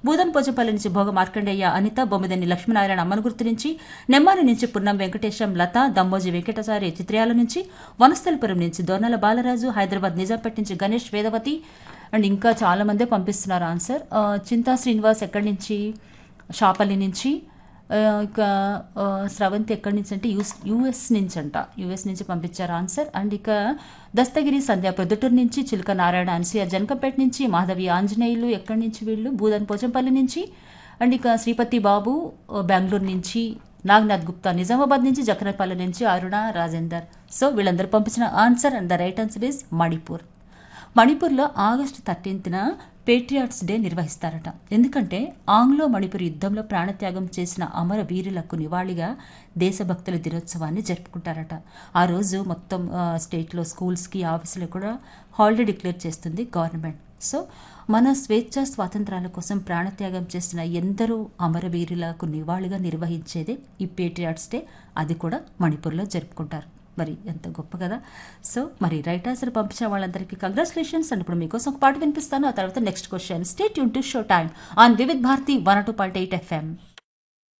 బూదన్ పోచపల్లి నుంచి భోగ మార్కండేయ అనిత బొమ్మిదని లక్ష్మీనారాయణ అమ్మనగుర్తు నుంచి నెమ్మాని నుంచి పున్నం వెంకటేశం లత దమ్మోజీ వెంకటాచారి చిత్రయాల నుంచి వనస్థలిపురం నుంచి దోర్నల బాలరాజు హైదరాబాద్ నిజాంపేట నుంచి గణేష్ వేదవతి అండ్ ఇంకా చాలా మందే పంపిస్తున్నారు ఆన్సర్ ఆ, చింతా శ్రీనివాస్ ఎక్కడి నుంచి షాపల్లి నుంచి ఆ, ఇక ఆ, స్రవంతి ఎక్కడి నుంచి అంటే యూస్ యూఎస్ నుంచి అంట యూఎస్ నుంచి పంపించారు ఆన్సర్ అండ్ ఇక దస్తగిరి సంధ్య ప్రొద్దుటూరు నుంచి చిలుక నారాయణ అన్సూయ జనకంపేట నుంచి మాధవి ఆంజనేయులు ఎక్కడి నుంచి వీళ్ళు భూదన్ పోచంపల్లి నుంచి అండ్ ఇక శ్రీపతి బాబు ఆ, బెంగళూరు నుంచి నాగనాథ్ గుప్తా నిజామాబాద్ నుంచి జకరపల్లి నుంచి అరుణ రాజేందర్ సో వీళ్ళందరూ పంపించిన answer and the right answer is Manipur మణిపూర్లో ఆగస్టు థర్టీన్త్న పేట్రియాట్స్ డే నిర్వహిస్తారట ఎందుకంటే ఆంగ్లో మణిపూర్ యుద్ధంలో ప్రాణత్యాగం చేసిన అమర వీరులకు నివాళిగా దేశభక్తుల దినోత్సవాన్ని జరుపుకుంటారట ఆ రోజు మొత్తం ఆ, స్టేట్లో స్కూల్స్కి ఆఫీసులకు కూడా హాలిడే డిక్లేర్ చేస్తుంది గవర్నమెంట్ సో మన స్వేచ్ఛ స్వాతంత్రాల కోసం ప్రాణత్యాగం చేసిన ఎందరో అమరవీరులకు నివాళిగా నిర్వహించేదే ఈ పేట్రియాట్స్ డే అది కూడా మణిపూర్లో జరుపుకుంటారు మరి ఎంత గొప్ప కదా సో మరి రైట్ ఆన్సర్ పంపించిన వాళ్ళందరికీ కంగ్రాచులేషన్స్ అండ్ ఇప్పుడు మీకోసం ఒక పాట వినిపిస్తాను ఆ తర్వాత నెక్స్ట్ క్వశ్చన్ స్టేట్ యూన్ to show time on Vividh Bharati one two point eight FM